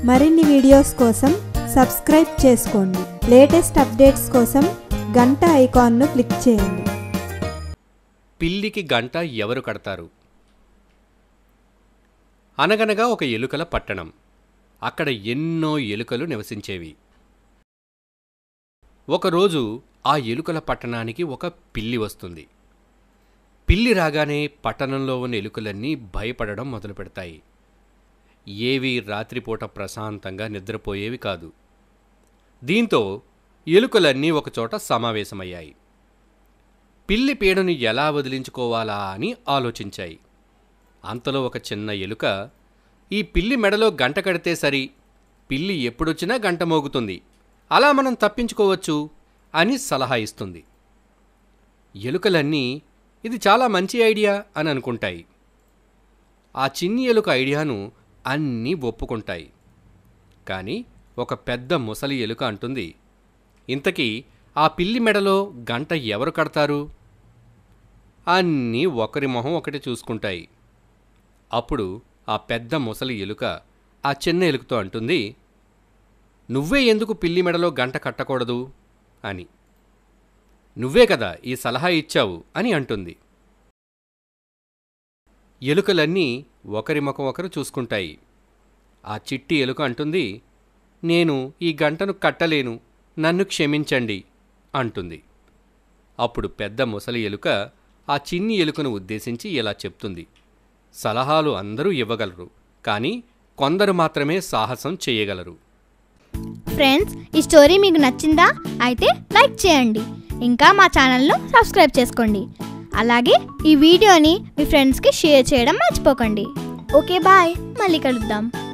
మరిన్ని వీడియోస్ కోసం సబ్స్క్రైబ్ చేసుకోండి లేటెస్ట్ అప్డేట్స్ కోసం గంట ఐకాన్ను క్లిక్ చేయండి పిల్లికి గంట ఎవరు కడతారు అనగనగా ఒక ఎలుకల పట్టణం అక్కడ ఎన్నో ఎలుకలు నివసించేవి ఒకరోజు ఆ ఎలుకల పట్టణానికి ఒక పిల్లి వస్తుంది పిల్లి రాగానే పట్టణంలో ఉన్న ఎలుకలన్నీ భయపడడం మొదలుపెడతాయి ఏవి రాత్రిపూట ప్రశాంతంగా నిద్రపోయేవి కాదు దీంతో ఎలుకలన్నీ ఒకచోట సమావేశమయ్యాయి పిల్లి పీడను ఎలా వదిలించుకోవాలా అని ఆలోచించాయి అంతలో ఒక చిన్న ఎలుక ఈ పిల్లి మెడలో గంట కడితే సరి పిల్లి ఎప్పుడొచ్చినా గంట మోగుతుంది అలా మనం తప్పించుకోవచ్చు అని సలహా ఇస్తుంది ఎలుకలన్నీ ఇది చాలా మంచి ఐడియా అని అనుకుంటాయి ఆ చిన్ని ఎలుక ఐడియాను అన్నీ ఒప్పుకుంటాయి కానీ ఒక పెద్ద ముసలి ఎలుక అంటుంది ఇంతకీ ఆ పిల్లి మెడలో గంట ఎవరు కడతారు అన్నీ ఒకరి మొహం ఒకటి చూసుకుంటాయి అప్పుడు ఆ పెద్ద ముసలి ఎలుక ఆ చిన్న ఎలుకతో అంటుంది నువ్వే ఎందుకు పిల్లి మెడలో గంట కట్టకూడదు అని నువ్వే కదా ఈ సలహా ఇచ్చావు అని అంటుంది ఎలుకలన్నీ ఒకరి ముఖం ఒకరు చూసుకుంటాయి ఆ చిట్టి ఎలుక అంటుంది నేను ఈ గంటను కట్టలేను నన్ను క్షమించండి అంటుంది అప్పుడు పెద్ద ముసలి ఎలుక ఆ చిన్ని ఎలుకను ఉద్దేశించి ఇలా చెప్తుంది సలహాలు అందరూ ఇవ్వగలరు కానీ కొందరు మాత్రమే సాహసం చేయగలరు ఫ్రెండ్స్ ఈ స్టోరీ మీకు నచ్చిందా అయితే లైక్ చేయండి ఇంకా మా ఛానల్ను సబ్స్క్రైబ్ చేసుకోండి అలాగే ఈ వీడియోని మీ ఫ్రెండ్స్కి షేర్ చేయడం మర్చిపోకండి ఓకే బాయ్ మళ్ళీ కలుద్దాం